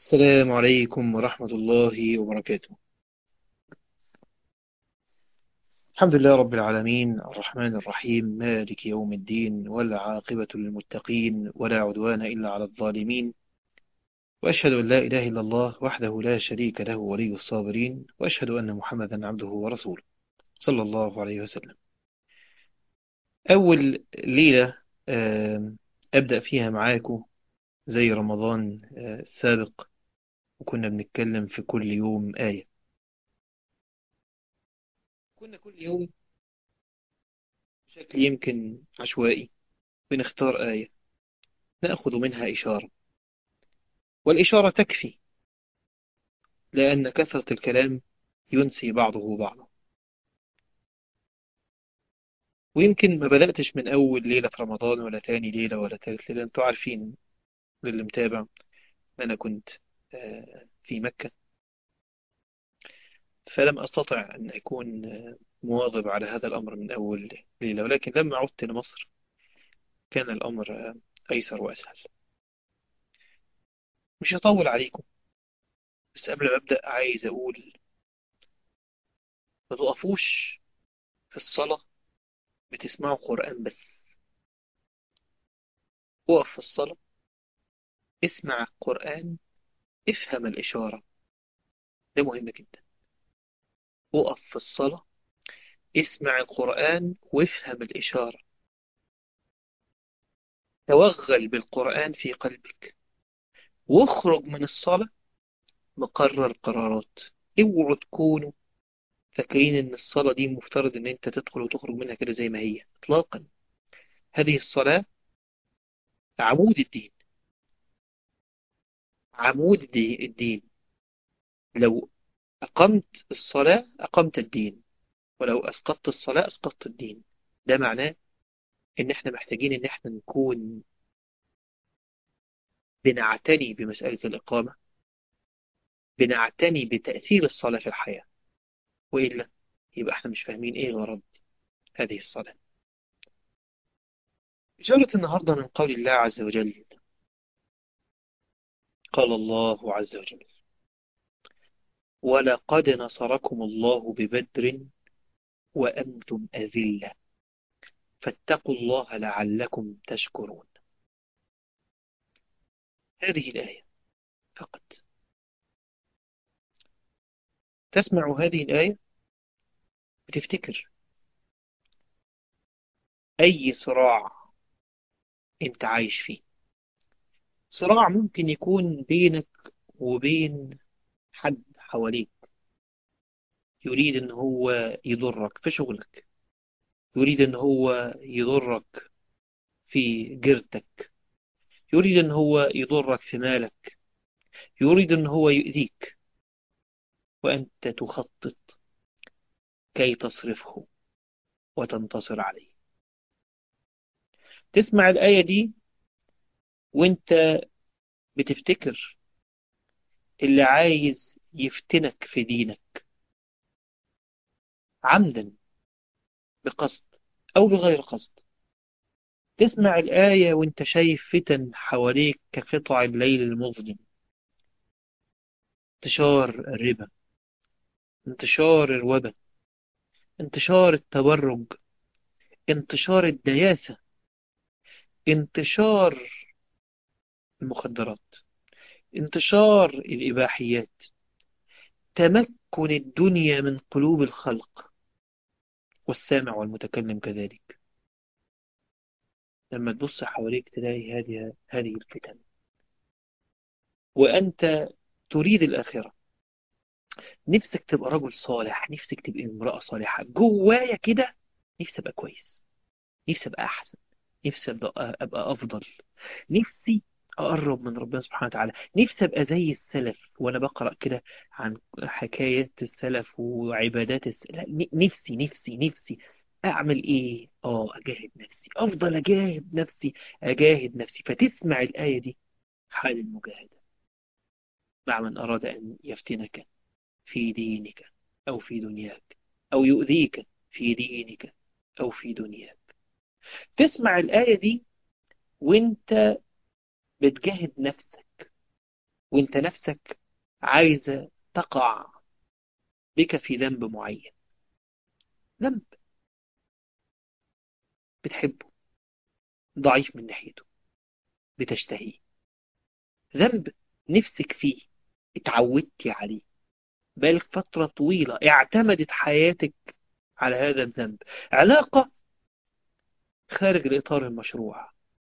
السلام عليكم ورحمة الله وبركاته الحمد لله رب العالمين الرحمن الرحيم مالك يوم الدين والعاقبة للمتقين ولا عدوان إلا على الظالمين وأشهد أن لا إله إلا الله وحده لا شريك له ولي الصابرين وأشهد أن محمدا عبده ورسوله صلى الله عليه وسلم أول ليلة آم، أبدأ فيها معاكم زي رمضان آه، السابق وكنا بنتكلم في كل يوم آية كنا كل يوم بشكل يمكن عشوائي بنختار آية نأخذ منها إشارة والإشارة تكفي لأن كثرة الكلام ينسي بعضه بعضا ويمكن ما بدأتش من أول ليلة في رمضان ولا تاني ليلة ولا تالت ليلة أنتوا عارفين للي متابع إن أنا كنت آه، في مكة فلم أستطع أن أكون آه، مواظب على هذا الأمر من أول ليلة ولكن لما عدت لمصر كان الأمر آه، أيسر وأسهل مش هطول عليكم بس قبل ما أبدأ عايز أقول ما تقفوش في الصلاة بتسمعوا قرآن بس وقف في الصلاة اسمع القرآن افهم الإشارة ده مهم جدا وقف في الصلاة اسمع القرآن وافهم الإشارة توغل بالقرآن في قلبك واخرج من الصلاة مقرر قرارات اوعوا تكونوا فاكرين ان الصلاة دي مفترض ان انت تدخل وتخرج منها كده زي ما هي اطلاقا هذه الصلاة عمود الدين عمود الدي- الدين لو أقمت الصلاة أقمت الدين ولو أسقطت الصلاة أسقطت الدين ده معناه إن إحنا محتاجين إن إحنا نكون بنعتني بمسألة الإقامة بنعتني بتأثير الصلاة في الحياة وإلا يبقى إحنا مش فاهمين إيه غرض هذه الصلاة إشارة النهاردة من قول الله عز وجل قال الله عز وجل ولقد نصركم الله ببدر وأنتم أذلة فاتقوا الله لعلكم تشكرون هذه الآية فقط تسمع هذه الآية بتفتكر أي صراع أنت عايش فيه صراع ممكن يكون بينك وبين حد حواليك يريد أن هو يضرك في شغلك يريد أن هو يضرك في جيرتك يريد أن هو يضرك في مالك يريد أن هو يؤذيك وأنت تخطط كي تصرفه وتنتصر عليه تسمع الآية دي وانت بتفتكر اللي عايز يفتنك في دينك عمدا بقصد أو بغير قصد تسمع الآية وانت شايف فتن حواليك كقطع الليل المظلم انتشار الربا انتشار الوبا انتشار التبرج انتشار الدياثة انتشار المخدرات انتشار الإباحيات تمكن الدنيا من قلوب الخلق والسامع والمتكلم كذلك لما تبص حواليك تلاقي هذه هذه الفتن وأنت تريد الآخرة نفسك تبقى رجل صالح نفسك تبقى امرأة صالحة جوايا كده نفسي أبقى كويس نفسي أبقى أحسن نفسي أبقى, أبقى أفضل نفسي أقرب من ربنا سبحانه وتعالى نفسي أبقى زي السلف وأنا بقرأ كده عن حكايات السلف وعبادات السلف لا ن- نفسي نفسي نفسي أعمل إيه؟ آه أجاهد نفسي أفضل أجاهد نفسي أجاهد نفسي فتسمع الآية دي حال المجاهدة مع من أراد أن يفتنك في دينك أو في دنياك أو يؤذيك في دينك أو في دنياك تسمع الآية دي وانت بتجاهد نفسك وانت نفسك عايزة تقع بك في ذنب معين ذنب بتحبه ضعيف من ناحيته بتشتهيه ذنب نفسك فيه اتعودتي عليه بالك فترة طويلة اعتمدت حياتك على هذا الذنب علاقة خارج الإطار المشروع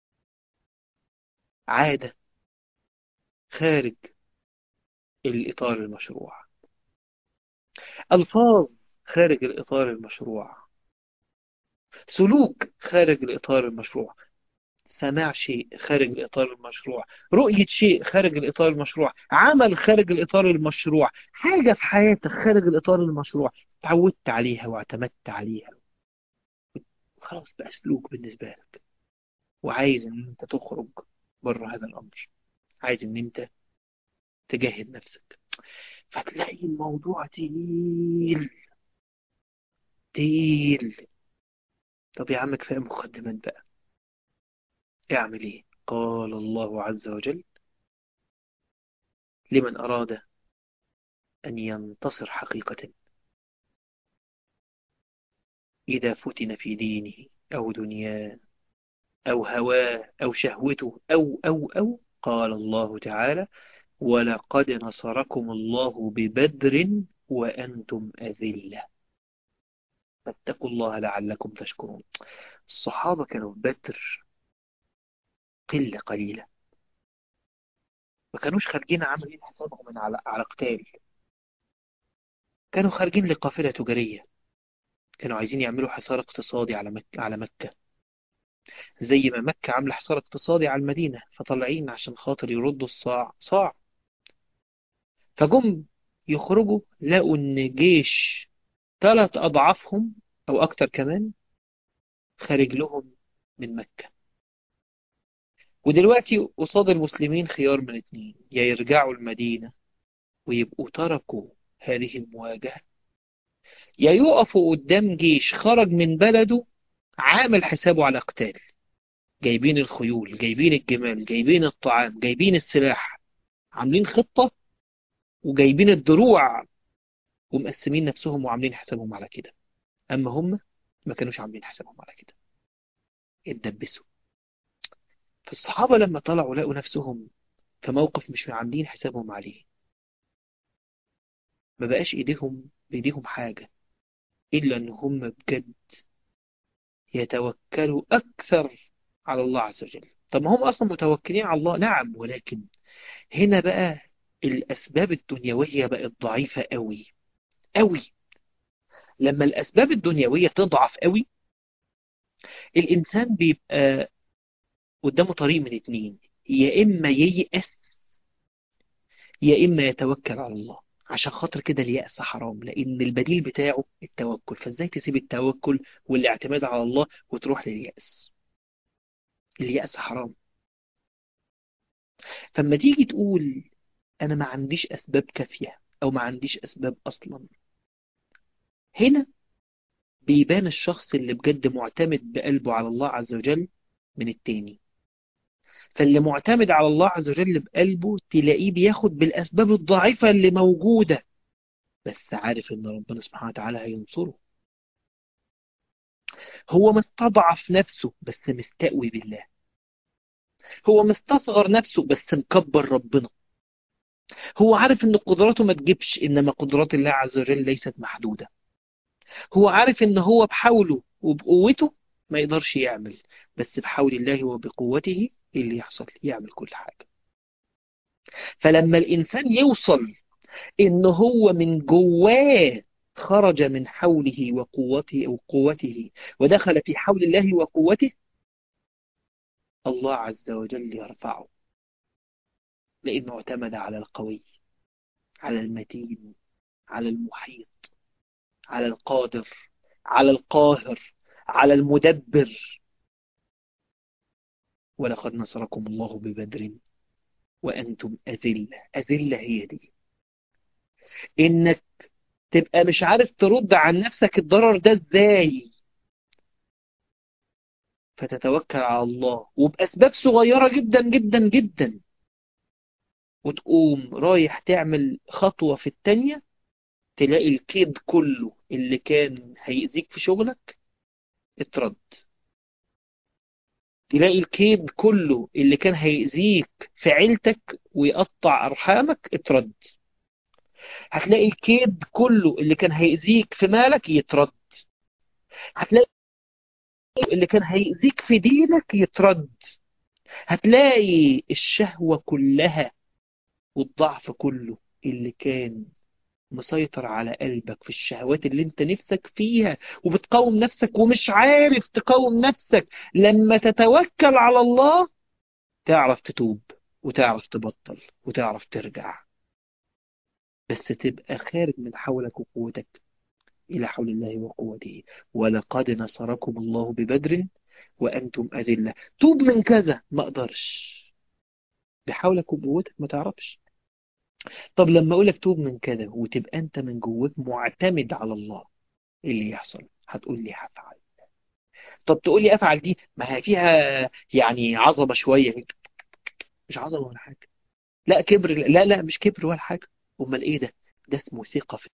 عادة خارج الإطار المشروع ألفاظ خارج الإطار المشروع سلوك خارج الإطار المشروع سماع شيء خارج الإطار المشروع رؤية شيء خارج الإطار المشروع عمل خارج الإطار المشروع حاجة في حياتك خارج الإطار المشروع تعودت عليها واعتمدت عليها خلاص بقى سلوك بالنسبة لك وعايز ان انت تخرج بره هذا الامر عايز ان انت تجاهد نفسك فتلاقي الموضوع تقيل تقيل طب يا عم كفايه مقدمات بقى اعمل ايه قال الله عز وجل لمن اراد ان ينتصر حقيقة اذا فتن في دينه او دنياه او هواه او شهوته او او او قال الله تعالى ولقد نصركم الله ببدر وأنتم أذلة فاتقوا الله لعلكم تشكرون الصحابة كانوا في بدر قلة قليلة ما كانوش خارجين عاملين حسابهم من على على قتال كانوا خارجين لقافلة تجارية كانوا عايزين يعملوا حصار اقتصادي على مكة على مكة زي ما مكة عاملة حصار اقتصادي على المدينة فطالعين عشان خاطر يردوا الصاع صاع فجم يخرجوا لقوا ان جيش ثلاث اضعافهم او اكتر كمان خارج لهم من مكة ودلوقتي قصاد المسلمين خيار من اتنين يا يرجعوا المدينة ويبقوا تركوا هذه المواجهة يا يقفوا قدام جيش خرج من بلده عامل حسابه على قتال جايبين الخيول جايبين الجمال جايبين الطعام جايبين السلاح عاملين خطة وجايبين الدروع ومقسمين نفسهم وعاملين حسابهم على كده أما هم ما كانوش عاملين حسابهم على كده اتدبسوا فالصحابة لما طلعوا لقوا نفسهم في موقف مش عاملين حسابهم عليه ما بقاش ايديهم بايديهم حاجة إلا أن هم بجد يتوكلوا أكثر على الله عز وجل طب ما هم أصلا متوكلين على الله نعم ولكن هنا بقى الأسباب الدنيوية بقت ضعيفة قوي قوي لما الأسباب الدنيوية تضعف قوي الإنسان بيبقى قدامه طريق من اتنين يا إما ييأس يا إما يتوكل على الله عشان خاطر كده اليأس حرام لأن البديل بتاعه التوكل فازاي تسيب التوكل والاعتماد على الله وتروح لليأس اليأس حرام فما تيجي تقول أنا ما عنديش أسباب كافية أو ما عنديش أسباب أصلا هنا بيبان الشخص اللي بجد معتمد بقلبه على الله عز وجل من التاني فاللي معتمد على الله عز وجل بقلبه تلاقيه بياخد بالأسباب الضعيفة اللي موجودة بس عارف إن ربنا سبحانه وتعالى هينصره هو مستضعف نفسه بس مستقوي بالله هو مستصغر نفسه بس مكبر ربنا هو عارف ان قدراته ما تجيبش انما قدرات الله عز وجل ليست محدودة هو عارف ان هو بحوله وبقوته ما يقدرش يعمل بس بحول الله وبقوته اللي يحصل يعمل كل حاجة فلما الإنسان يوصل إن هو من جواه خرج من حوله وقوته وقوته ودخل في حول الله وقوته الله عز وجل يرفعه لأنه اعتمد على القوي على المتين على المحيط على القادر على القاهر على المدبر ولقد نصركم الله ببدر وأنتم أذلة أذلة هي دي إنك تبقى مش عارف ترد عن نفسك الضرر ده إزاي فتتوكل على الله وبأسباب صغيرة جدا جدا جدا وتقوم رايح تعمل خطوة في التانية تلاقي الكيد كله اللي كان هيأذيك في شغلك اترد تلاقي الكيد كله اللي كان هيأذيك في عيلتك ويقطع أرحامك اترد هتلاقي الكيد كله اللي كان هيأذيك في مالك يترد هتلاقي اللي كان هيأذيك في دينك يترد هتلاقي الشهوة كلها والضعف كله اللي كان مسيطر على قلبك في الشهوات اللي انت نفسك فيها وبتقاوم نفسك ومش عارف تقاوم نفسك لما تتوكل على الله تعرف تتوب وتعرف تبطل وتعرف ترجع بس تبقى خارج من حولك وقوتك إلى حول الله وقوته ولقد نصركم الله ببدر وأنتم أذلة توب من كذا ما أقدرش بحولك وقوتك ما تعرفش طب لما أقولك توب من كذا وتبقى أنت من جواك معتمد على الله إيه اللي يحصل هتقول لي هفعل طب تقول لي أفعل دي ما هي فيها يعني عظمة شوية مش عظمة ولا حاجة لا كبر لا لا مش كبر ولا حاجة أمال إيه ده ده اسمه ثقة في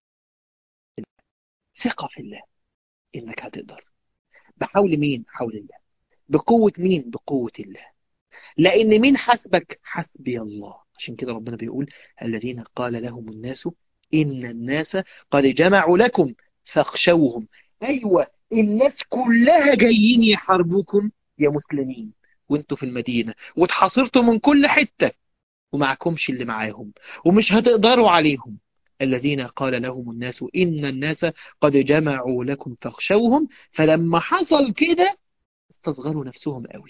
ثقة في الله إنك هتقدر بحول مين حول الله بقوة مين بقوة الله لأن مين حسبك حسبي الله عشان كده ربنا بيقول الذين قال لهم الناس إن الناس قد جمعوا لكم فاخشوهم أيوة الناس كلها جايين يحاربوكم يا مسلمين وانتوا في المدينة واتحاصرتوا من كل حتة ومعكمش اللي معاهم ومش هتقدروا عليهم الذين قال لهم الناس إن الناس قد جمعوا لكم فاخشوهم فلما حصل كده استصغروا نفسهم قوي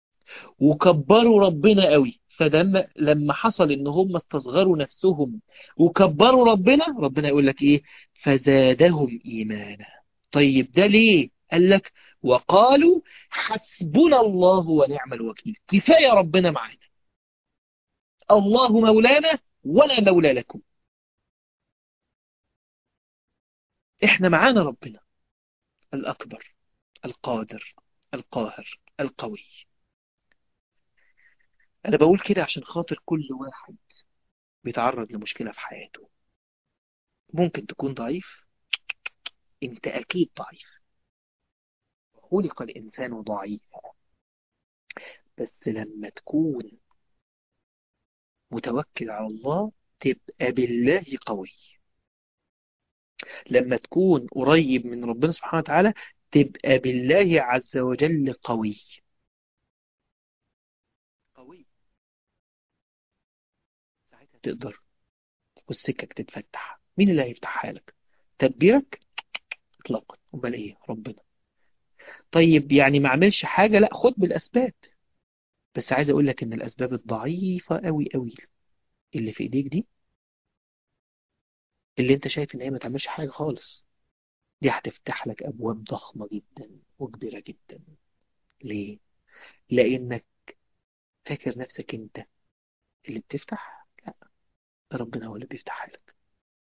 وكبروا ربنا قوي فلما لما حصل ان هم استصغروا نفسهم وكبروا ربنا ربنا يقول لك ايه فزادهم ايمانا طيب ده ليه قال لك وقالوا حسبنا الله ونعم الوكيل كفايه ربنا معانا الله مولانا ولا مولى لكم احنا معانا ربنا الاكبر القادر القاهر القوي أنا بقول كده عشان خاطر كل واحد بيتعرض لمشكلة في حياته ممكن تكون ضعيف أنت أكيد ضعيف خلق الإنسان ضعيفا بس لما تكون متوكل على الله تبقى بالله قوي لما تكون قريب من ربنا سبحانه وتعالى تبقى بالله عز وجل قوي قوي ساعتها تقدر والسكك تتفتح مين اللي هيفتحها لك تدبيرك اطلاقا امال ايه ربنا طيب يعني ما اعملش حاجه لا خد بالاسباب بس عايز اقول لك ان الاسباب الضعيفه قوي قوي اللي في ايديك دي اللي انت شايف ان هي ما تعملش حاجه خالص دي هتفتح لك ابواب ضخمه جدا وكبيره جدا ليه لانك فاكر نفسك انت اللي بتفتح لا ده ربنا هو اللي بيفتحها لك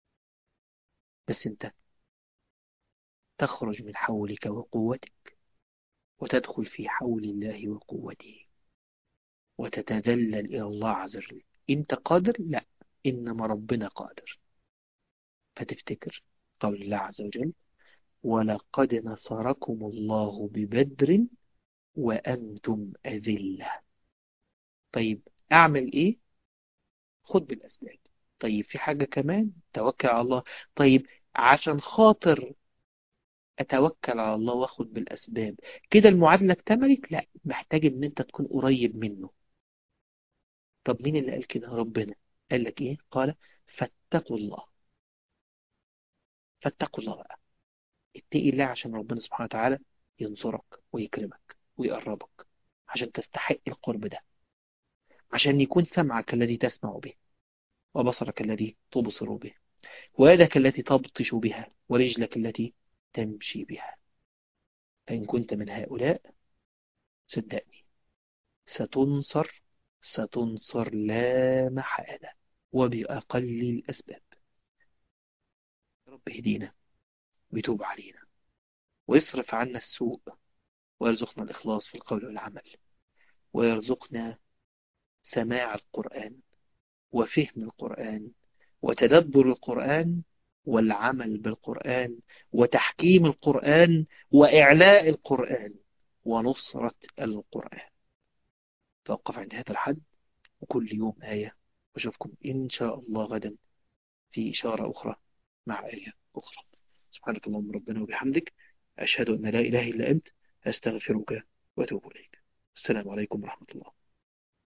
بس انت تخرج من حولك وقوتك وتدخل في حول الله وقوته وتتذلل إلى الله عز وجل أنت قادر؟ لا إنما ربنا قادر فتفتكر قول الله عز وجل ولقد نصركم الله ببدر وأنتم أذلة طيب أعمل إيه؟ خد بالأسباب طيب في حاجة كمان توكل على الله طيب عشان خاطر أتوكل على الله وأخد بالأسباب كده المعادلة اكتملت لا محتاج إن أنت تكون قريب منه طب مين اللي قال كده ربنا قال لك إيه قال فاتقوا الله فاتقوا الله بقى اتقي الله عشان ربنا سبحانه وتعالى ينصرك ويكرمك ويقربك عشان تستحق القرب ده عشان يكون سمعك الذي تسمع به وبصرك الذي تبصر به ويدك التي تبطش بها ورجلك التي تمشي بها فإن كنت من هؤلاء صدقني ستنصر ستنصر لا محالة وبأقل الأسباب رب اهدينا ويتوب علينا ويصرف عنا السوء ويرزقنا الإخلاص في القول والعمل ويرزقنا سماع القرآن وفهم القرآن وتدبر القرآن والعمل بالقرآن وتحكيم القرآن وإعلاء القرآن ونصرة القرآن توقف عند هذا الحد وكل يوم آية وأشوفكم إن شاء الله غدا في إشارة أخرى مع آية أخرى سبحانك اللهم ربنا وبحمدك أشهد أن لا إله إلا أنت أستغفرك وأتوب إليك السلام عليكم ورحمة الله